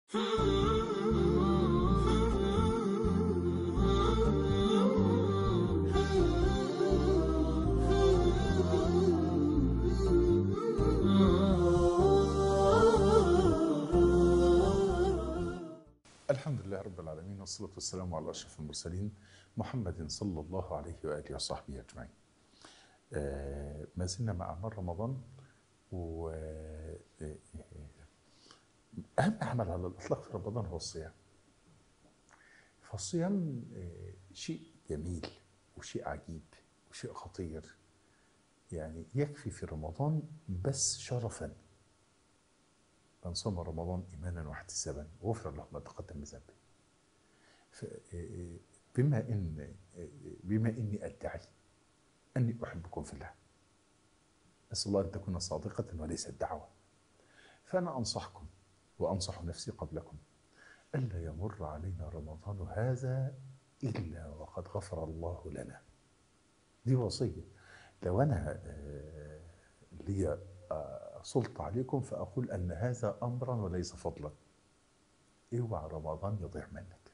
الحمد لله رب العالمين والصلاة والسلام على أشرف المرسلين محمد صلى الله عليه وآله وصحبه أجمعين آه، ما زلنا مع أعمال رمضان و آه، أهم عمل على الإطلاق في رمضان هو الصيام فالصيام آه، شيء جميل وشيء عجيب وشيء خطير يعني يكفي في رمضان بس شرفا من صام رمضان ايمانا واحتسابا غفر له ما تقدم من ذنبه. ف- بما ان بما اني ادعي اني احبكم في الله. اسال الله ان تكون صادقه وليست دعوه. فانا انصحكم وانصح نفسي قبلكم الا يمر علينا رمضان هذا الا وقد غفر الله لنا. دي وصيه. لو انا آه، لي آه، سلطة عليكم فأقول أن هذا أمرا وليس فضلا اوعى رمضان يضيع منك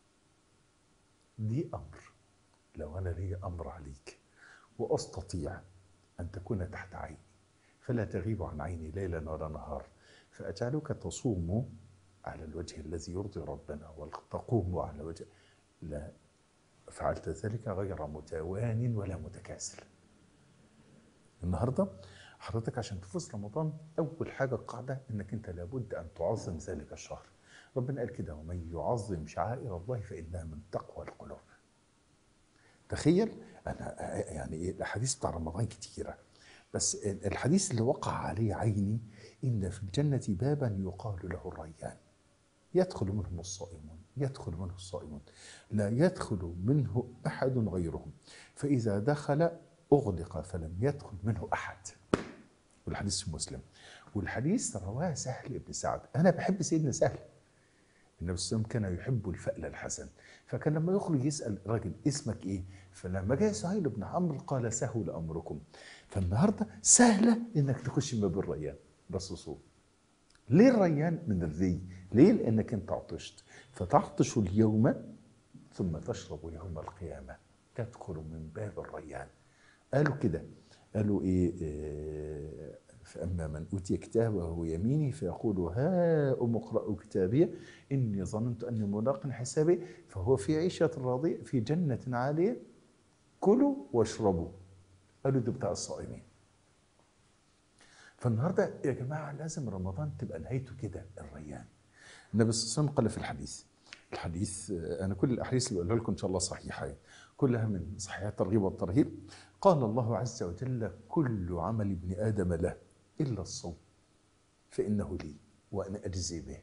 دي أمر لو أنا لي أمر عليك وأستطيع أن تكون تحت عيني فلا تغيب عن عيني ليلا ولا نهار فأجعلك تصوم على الوجه الذي يرضي ربنا وتقوم على وجه لا فعلت ذلك غير متوان ولا متكاسل النهارده حضرتك عشان تفوز رمضان اول حاجه القاعده انك انت لابد ان تعظم ذلك الشهر ربنا قال كده ومن يعظم شعائر الله فانها من تقوى القلوب تخيل انا يعني ايه الاحاديث بتاع رمضان كتيره بس الحديث اللي وقع عليه عيني ان في الجنه بابا يقال له الريان يدخل منهم الصائمون يدخل منه الصائمون لا يدخل منه احد غيرهم فاذا دخل اغلق فلم يدخل منه احد والحديث في مسلم والحديث رواه سهل بن سعد انا بحب سيدنا سهل النبي صلى الله عليه وسلم كان يحب الفأل الحسن فكان لما يخرج يسأل الراجل اسمك ايه فلما جاء سهيل بن عمرو قال سهل امركم فالنهارده سهله انك تخش باب الريان بس صوم ليه الريان من الري ليه لانك انت عطشت فتعطش اليوم ثم تشرب يوم القيامه تدخل من باب الريان قالوا كده قالوا ايه, إيه فاما من اوتي كتابه يميني فيقول ها ام اقرأوا كتابي اني ظننت اني ملاق حسابي فهو في عيشه راضيه في جنه عاليه كلوا واشربوا قالوا ده بتاع الصائمين فالنهارده يا جماعه لازم رمضان تبقى نهايته كده الريان النبي صلى الله عليه وسلم قال في الحديث الحديث آه، انا كل الاحاديث اللي بقولها لكم ان شاء الله صحيحه كلها من صحيحات الترغيب والترهيب قال الله عز وجل كل عمل ابن ادم له الا الصوم فانه لي وانا اجزي به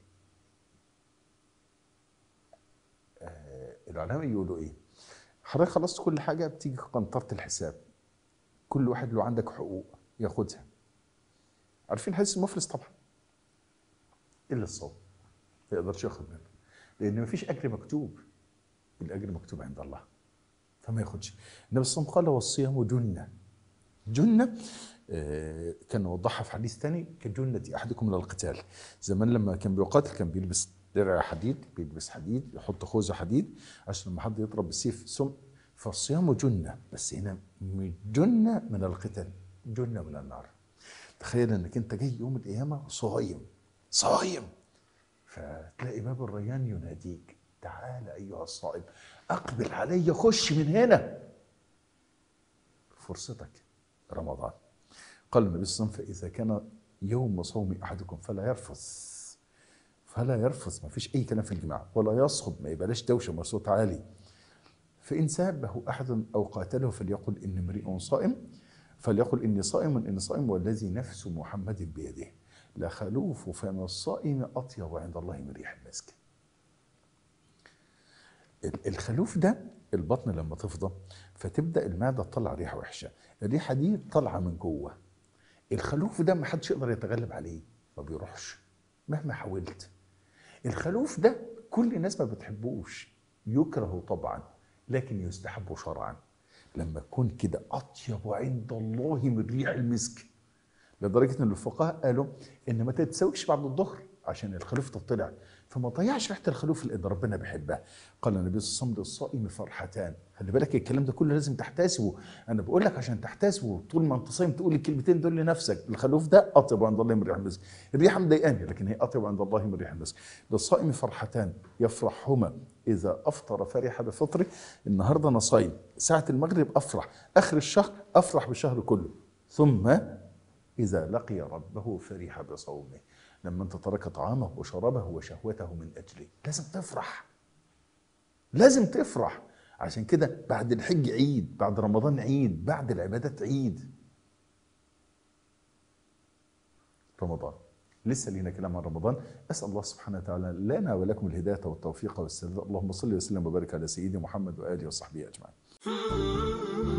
آه العلماء يقولوا ايه حضرتك خلصت كل حاجه بتيجي قنطره الحساب كل واحد له عندك حقوق ياخدها عارفين حديث المفلس طبعا الا الصوم ما يقدرش ياخد منه لان مفيش اجر مكتوب الاجر مكتوب عند الله فما ياخدش النبي صلى الله عليه وسلم قال والصيام جنه جنه آه، كان وضحها في حديث ثاني كجنة أحدكم للقتال زمان لما كان بيقاتل كان بيلبس درع حديد بيلبس حديد يحط خوذة حديد عشان لما حد يضرب بالسيف سم فالصيام جنة بس هنا م- جنة من القتال جنة من النار تخيل انك انت جاي يوم القيامة صايم صايم فتلاقي باب الريان يناديك تعال ايها الصائم اقبل علي خش من هنا فرصتك رمضان قال النبي صلى الله عليه وسلم فاذا كان يوم صوم احدكم فلا يرفث فلا يرفث ما فيش اي كلام في الجماعه ولا يصخب ما يبقاش دوشه ولا صوت عالي فان سابه احد او قاتله فليقل اني امرئ صائم فليقل اني صائم اني صائم والذي نفس محمد بيده لخلوف فم الصائم اطيب عند الله من ريح المسك ال- الخلوف ده البطن لما تفضى فتبدا المعده تطلع ريحه وحشه الريحه دي طالعه من جوه الخلوف ده ما حدش يقدر يتغلب عليه ما بيروحش مهما حاولت الخلوف ده كل الناس ما بتحبوش يكره طبعا لكن يستحب شرعا لما تكون كده اطيب عند الله من ريح المسك لدرجه ان الفقهاء قالوا ان ما تتسويش بعد الظهر عشان الخليفه تطلع فما تضيعش ريحه الخلوف لان ربنا بيحبها قال النبي صلى الله عليه وسلم للصائم فرحتان خلي بالك الكلام ده كله لازم تحتسبه انا بقول لك عشان تحتسبه طول ما انت صايم تقول الكلمتين دول لنفسك الخلوف ده اطيب عند الله من ريح المسك الريحه مضايقاني لكن هي اطيب عند الله من ريح المسك للصائم فرحتان يفرحهما اذا افطر فرح بفطره النهارده انا صايم ساعه المغرب افرح اخر الشهر افرح بالشهر كله ثم اذا لقي ربه فرح بصومه لما انت ترك طعامه وشرابه وشهوته من اجله لازم تفرح لازم تفرح عشان كده بعد الحج عيد بعد رمضان عيد بعد العبادات عيد رمضان لسه لينا كلام عن رمضان اسال الله سبحانه وتعالى لنا ولكم الهدايه والتوفيق والسداد اللهم صل وسلم وبارك على سيدنا محمد واله وصحبه اجمعين